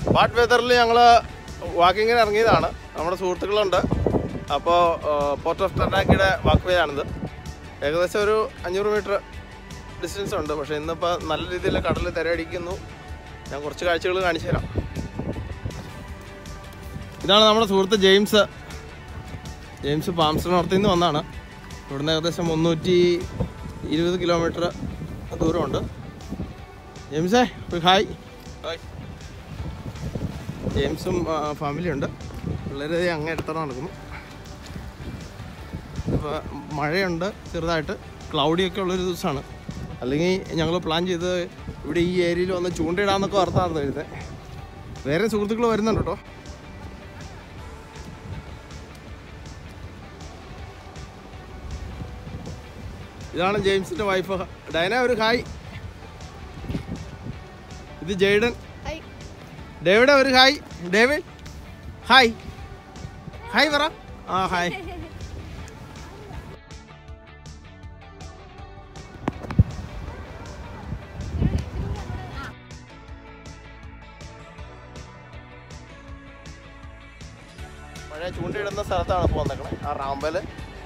Bad വെതറിൽ ഞങ്ങൾ വാക്കിങ്ങിന് ഇറങ്ങിയതാണ് നമ്മുടെ സുഹൃത്തുക്കളുണ്ട് അപ്പോൾ പോർട്ട് ഓഫ് ടർണാക്കിയുടെ വാക്ക് വേ ആണിത് ഏകദേശം ഒരു അഞ്ഞൂറ് മീറ്റർ ഡിസ്റ്റൻസ് ഉണ്ട് പക്ഷേ ഇന്നിപ്പോൾ നല്ല രീതിയിൽ കടൽ തിരയടിക്കുന്നു ഞാൻ കുറച്ച് കാഴ്ചകൾ കാണിച്ചു തരാം ഇതാണ് നമ്മുടെ സുഹൃത്ത് ജെയിംസ് ജെയിംസ് പാംസ്റ്റർ നോർത്തിൽ നിന്ന് വന്നാണ് ഇവിടുന്ന് ഏകദേശം മുന്നൂറ്റി ഇരുപത് കിലോമീറ്റർ ദൂരമുണ്ട് ജെയിംസേ ഒരു ഹായ് ജെയിംസും ഫാമിലി ഉണ്ട് പിള്ളേർ അങ്ങേ അടുത്തോടെ നടക്കുന്നു ഇപ്പോൾ മഴയുണ്ട് ചെറുതായിട്ട് ക്ലൗഡിയൊക്കെ ഉള്ളൊരു ദിവസമാണ് അല്ലെങ്കിൽ ഞങ്ങൾ പ്ലാൻ ചെയ്ത് ഇവിടെ ഈ ഏരിയയിൽ വന്ന് ചൂണ്ടയിടാന്നൊക്കെ ഓർത്താണ് എഴുതുന്നത് വേറെ സുഹൃത്തുക്കൾ വരുന്നുണ്ട് കേട്ടോ ഇതാണ് ജെയിംസിന്റെ വൈഫ് ഡയന ഒരു ഹായ് ഇത് ജെയ്ഡൻ ഹായ്. ഡേവിഡ് ഒരു ഹായ് ഡേവിഡ് ഹായ് ഹായ് പറ ആ ഹായ് മഴ ചൂണ്ടയിടുന്ന സ്ഥലത്താണ് ഇപ്പോൾ വന്നേക്കണേ ആ റാമ്പല്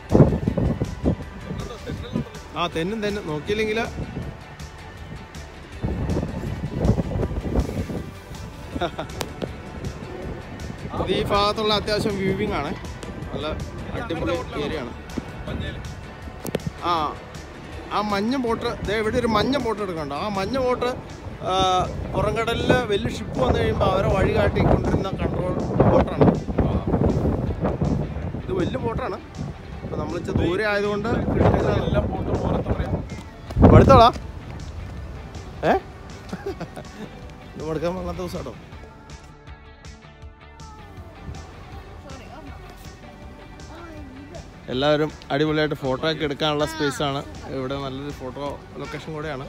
ആ തെന്നും തെന്നും നോക്കിയില്ലെങ്കിൽ ഇത് ഈ ഭാഗത്തുള്ള അത്യാവശ്യം വ്യൂവിംഗ് ആണ് നല്ല അടിപൊളി ഏരിയ ആണ് ആ ആ മഞ്ഞ ബോട്ട് ദേ ഇവിടെ ഒരു മഞ്ഞ ബോട്ട് എടുക്കണ്ട ആ മഞ്ഞ ബോട്ട് പുറംകടലിൽ വലിയ ഷിപ്പ് വന്നു കഴിയുമ്പോൾ അവരെ വഴി കാട്ടിക്കൊണ്ടിരുന്ന കൺട്രോൾ ബോട്ടാണ് ഇത് വലിയ ബോട്ടാണ് അപ്പോൾ നമ്മൾ ഇച്ചിരി ദൂരെ ആയതുകൊണ്ട് എടുത്തോളാ ഏ ഇത് എടുക്കാൻ വല്ലാത്ത ദിവസം കേട്ടോ എല്ലാവരും അടിപൊളിയായിട്ട് ഫോട്ടോ ഒക്കെ എടുക്കാനുള്ള സ്പേസ് ആണ് ഇവിടെ നല്ലൊരു ഫോട്ടോ ലൊക്കേഷൻ കൂടെയാണ്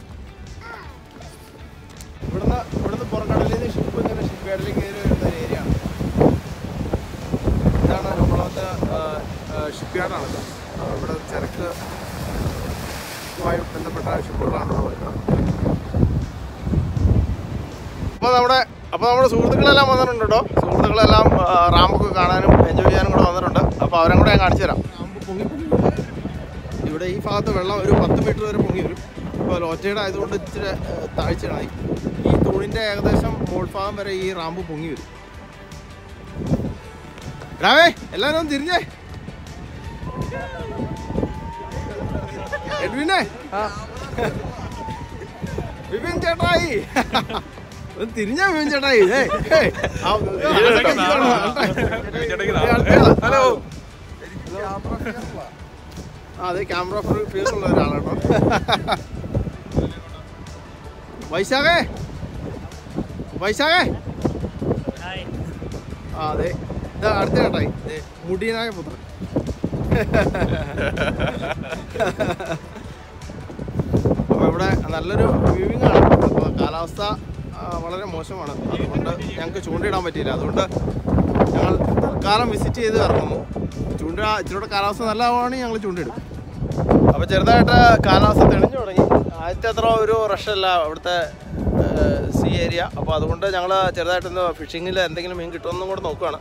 ഇവിടുന്ന് ഇവിടുന്ന് പുറംകടലിൽ നിന്ന് ഷിപ്പ് ഇങ്ങനെ ഷിപ്പ് യാർഡിലേക്ക് കയറി വരുന്ന ഒരു ഏരിയ ആണ് ഇതാണ് നമ്മളത്തെ ഷിപ്പ് യാർഡാണ് ഇവിടെ ചരക്ക് മായി ബന്ധപ്പെട്ട ഷിപ്പുകളാണ് ഇവിടെ വരുന്നത് അപ്പോൾ നമ്മുടെ അപ്പോൾ നമ്മുടെ സുഹൃത്തുക്കളെല്ലാം വന്നിട്ടുണ്ട് കേട്ടോ സുഹൃത്തുക്കളെല്ലാം ആ, റാമ്പൊക്കെ കാണാനും എൻജോയ് ചെയ്യാനും കൂടെ വന്നിട്ടുണ്ട് അപ്പോൾ അവരെ കൂടെ ഞാൻ കാണിച്ചു തരാം റാമ്പ് പൊങ്ങി പൊങ്ങി വരും. ഇവിടെ ഈ ഭാഗത്ത് വെള്ളം ഒരു പത്ത് മീറ്റർ വരെ പൊങ്ങി വരും ഇപ്പോൾ ലോറ്റയുടെ ആയതുകൊണ്ട് ഇച്ചിരി ആ, താഴ്ചയായി ഈ തൂണിൻ്റെ ഏകദേശം മോൾഭാഗം വരെ ഈ റാമ്പ് പൊങ്ങി വരും രാവേ എല്ലാവരും ഒന്ന് തിരിഞ്ഞേ എഡ്വിനെ വിപിൻ ചേട്ടായി ഒന്ന് തിരിഞ്ഞാ വിപിൻ ചേട്ടായി ഏയ്, ഏയ്. ആ, ഹലോ ആ അതെ ക്യാമറ ഫീസ് ഉള്ള ഒരാളാട്ടോ വൈശാഖേ വൈശാഖേ ആ അതെ ഇതാ അടുത്ത ചേട്ടായി ദേ, മുടിയനായ പുത്രൻ അപ്പോൾ ഇവിടെ നല്ലൊരു വ്യൂവിംഗ് ആണ് അപ്പോൾ കാലാവസ്ഥ ആ, വളരെ മോശമാണ് അതുകൊണ്ട് ഞങ്ങൾക്ക് ചൂണ്ടയിടാൻ പറ്റിയില്ല അതുകൊണ്ട് ഞങ്ങൾ തൽക്കാലം വിസിറ്റ് ചെയ്ത് ഇറങ്ങുന്നു ചൂണ്ട ഇച്ചിരൂടെ കാലാവസ്ഥ നല്ലതാവുകയാണെങ്കിൽ ഞങ്ങൾ ചൂണ്ടയിടും അപ്പോൾ ചെറുതായിട്ട് കാലാവസ്ഥ തെളിഞ്ഞു തുടങ്ങി ആദ്യത്തെ അത്ര ഒരു റഷല്ല അവിടുത്തെ സീ ഏരിയ അപ്പോൾ അതുകൊണ്ട് ഞങ്ങൾ ചെറുതായിട്ടൊന്ന് ഫിഷിങ്ങിൽ എന്തെങ്കിലും മീൻ കിട്ടുമെന്നും കൂടെ നോക്കുകയാണ്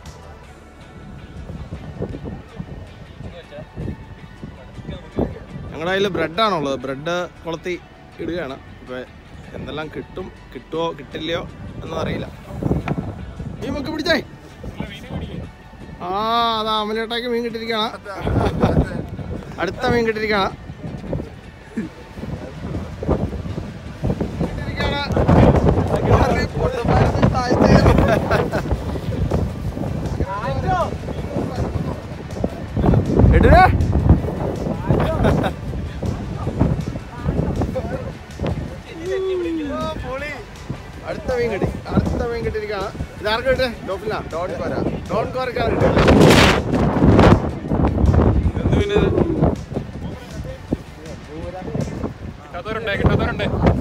ഞങ്ങളുടെ കയ്യിൽ ബ്രെഡാണുള്ളത് ബ്രെഡ് കൊളത്തി ഇടുകയാണ് അപ്പോൾ എന്തെല്ലാം കിട്ടും കിട്ടുമോ കിട്ടില്ലയോ എന്നൊന്നും അറിയില്ല മീൻ ഒക്കെ പിടിച്ചേ ആ അതാ അമലേട്ടാക്ക് മീൻ കിട്ടിയിരിക്കുകയാണ് അടുത്ത മീൻ കിട്ടിയിരിക്കുകയാണ് എടുരേ അടുത്ത മീൻ കിട്ടി അടുത്ത മീൻ കിട്ടിയിരിക്കുകയാണ് ഇതാർക്ക് കിട്ടേ ഡോഫിനാ ഡോൺ കോര ഡോൺ കോരക്കാണ് കിട്ടിയത് കിട്ടാത്തവരുണ്ട് കിട്ടാത്തവരുണ്ട്